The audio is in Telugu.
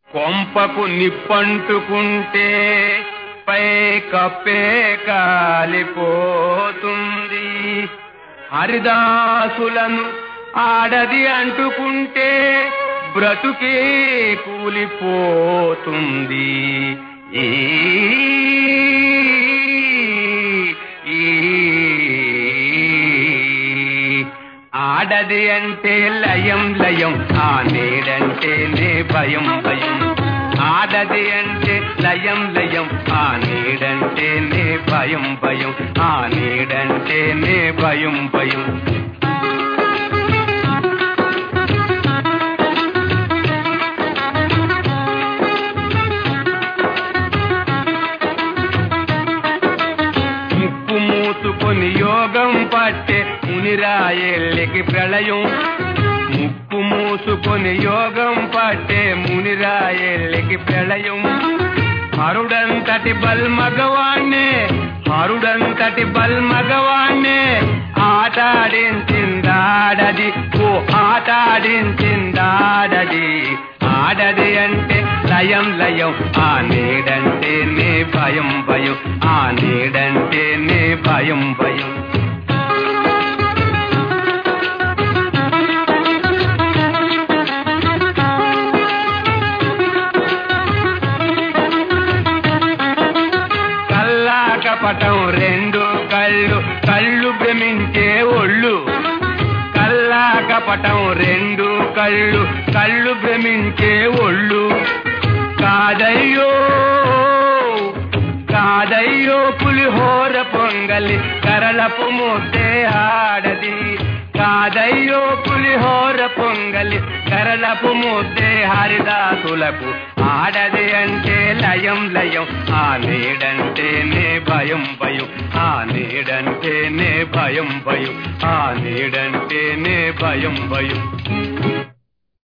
కొంపకు నిప్పంటుకుంటే పై కప్పే కాలిపోతుంది హరిదాసులను ఆడది అంటుకుంటే బ్రతుకే కూలిపోతుంది ఈ ఈ ఆడది అంటే లయం లయం ఆ నీడంటేనే భయం భయం ఆడది అంటే లయం లయం ఆ నీడంటేనే భయం భయం ఆ నీడంటేనే భయం భయం ముక్కు మూసుకొని యోగం పట్టే మునిరాయెల్లికి ప్రళయం ముక్కు మూసుకొని యోగం పట్టే మునిరాయెల్లికి ప్రళయం హరుడంతటి బల్మగవాణ్ణే హరుడంతటి బల్మగవాణ్ణే ఆటాడించిందాడది ఓ ఆటాడించిందాడది ఆడది అంటే లయం లయం ఆ నీడంటేనే భయం భయం ఆ నీడంటేనే భయం భయం కల్లా కపటం రెండు కళ్ళు కళ్ళు భ్రమించే ఒళ్ళు కల్లా కపటం రెండు కళ్ళు కళ్ళు భ్రమించే ఒళ్ళు కాదయ్యో కాదయ్యో పులిహోర పొంగలి కరలపు ముద్దే ఆడది కాదయ్యో పులిహోర పొంగలి కరలపు ముద్దే హరిదాసులకు ఆడది అంటే లయం లయం ఆ నీడంటేనే భయం భయం ఆ నీడంటేనే భయం భయం ఆ నీడంటేనే భయం భయం